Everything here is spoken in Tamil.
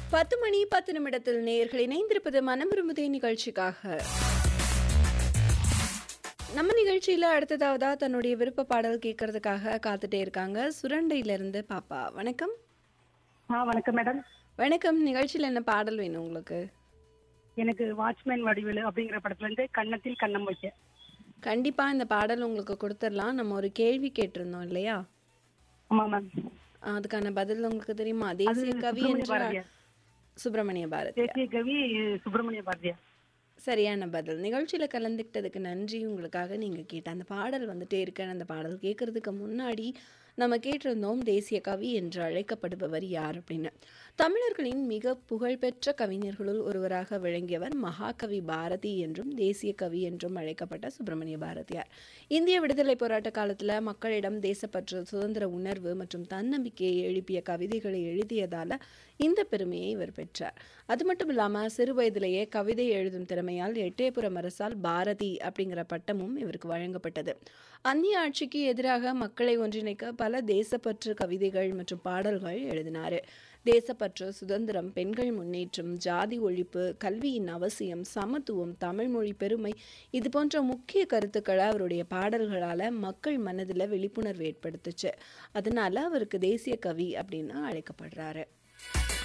பத்து மணி பத்து நிமிடத்தில் நேயர்கள் இணைந்திருப்பது மனம் விரும்புதே நிகழ்ச்சிக்காக நம்ம நிகழ்ச்சியில அடுத்ததாவதா தன்னுடைய விருப்ப பாடல் கேட்கறதுக்காக காத்துட்டே இருக்காங்க சுரண்டையில இருந்து பாப்பா வணக்கம் ஆ வணக்கம் மேடம் வணக்கம் நிகழ்ச்சியில என்ன பாடல் வேணும் உங்களுக்கு எனக்கு வாட்ச்மேன் வடிவேலு அப்படிங்கிற படத்துல இருந்து கன்னத்தில் கண்ணம் வைக்க கண்டிப்பா இந்த பாடல் உங்களுக்கு கொடுத்துடலாம் நம்ம ஒரு கேள்வி கேட்டிருந்தோம் இல்லையா ஆமா மேம் அதுக்கான பதில் உங்களுக்கு தெரியுமா தேசிய கவி சுப்பிரமணிய என்ற பாரதியார். சுப்பிரமணிய பாரதி தேசிய கவி சுப்பிரமணிய பாரதியார் சரியான பதில் நிகழ்ச்சியில கலந்துக்கிட்டதுக்கு நன்றி உங்களுக்காக நீங்க கேட்ட அந்த பாடல் வந்துட்டே இருக்கேன் அந்த பாடல் கேட்கறதுக்கு முன்னாடி நம்ம கேட்டிருந்தோம் தேசிய கவி என்று அழைக்கப்படுபவர் யார் அப்படின்னு தமிழர்களின் மிக புகழ்பெற்ற கவிஞர்களுள் ஒருவராக விளங்கியவர் மகாகவி பாரதி என்றும் தேசிய கவி என்றும் அழைக்கப்பட்ட சுப்பிரமணிய பாரதியார் இந்திய விடுதலை போராட்ட காலத்துல மக்களிடம் தேசப்பற்று சுதந்திர உணர்வு மற்றும் தன்னம்பிக்கையை எழுப்பிய கவிதைகளை எழுதியதால இந்த பெருமையை இவர் பெற்றார் அது மட்டும் இல்லாம சிறு வயதிலேயே கவிதை எழுதும் திறமையால் எட்டயபுரம் அரசால் பாரதி அப்படிங்கிற பட்டமும் இவருக்கு வழங்கப்பட்டது அந்நிய ஆட்சிக்கு எதிராக மக்களை ஒன்றிணைக்க பல தேசப்பற்று கவிதைகள் மற்றும் பாடல்கள் எழுதினாரு தேசப்பற்று சுதந்திரம் பெண்கள் முன்னேற்றம் ஜாதி ஒழிப்பு கல்வியின் அவசியம் சமத்துவம் தமிழ் மொழி பெருமை இது போன்ற முக்கிய கருத்துக்களை அவருடைய பாடல்களால மக்கள் மனதில் விழிப்புணர்வு ஏற்படுத்துச்சு அதனால அவருக்கு தேசிய கவி அப்படின்னு அழைக்கப்படுறாரு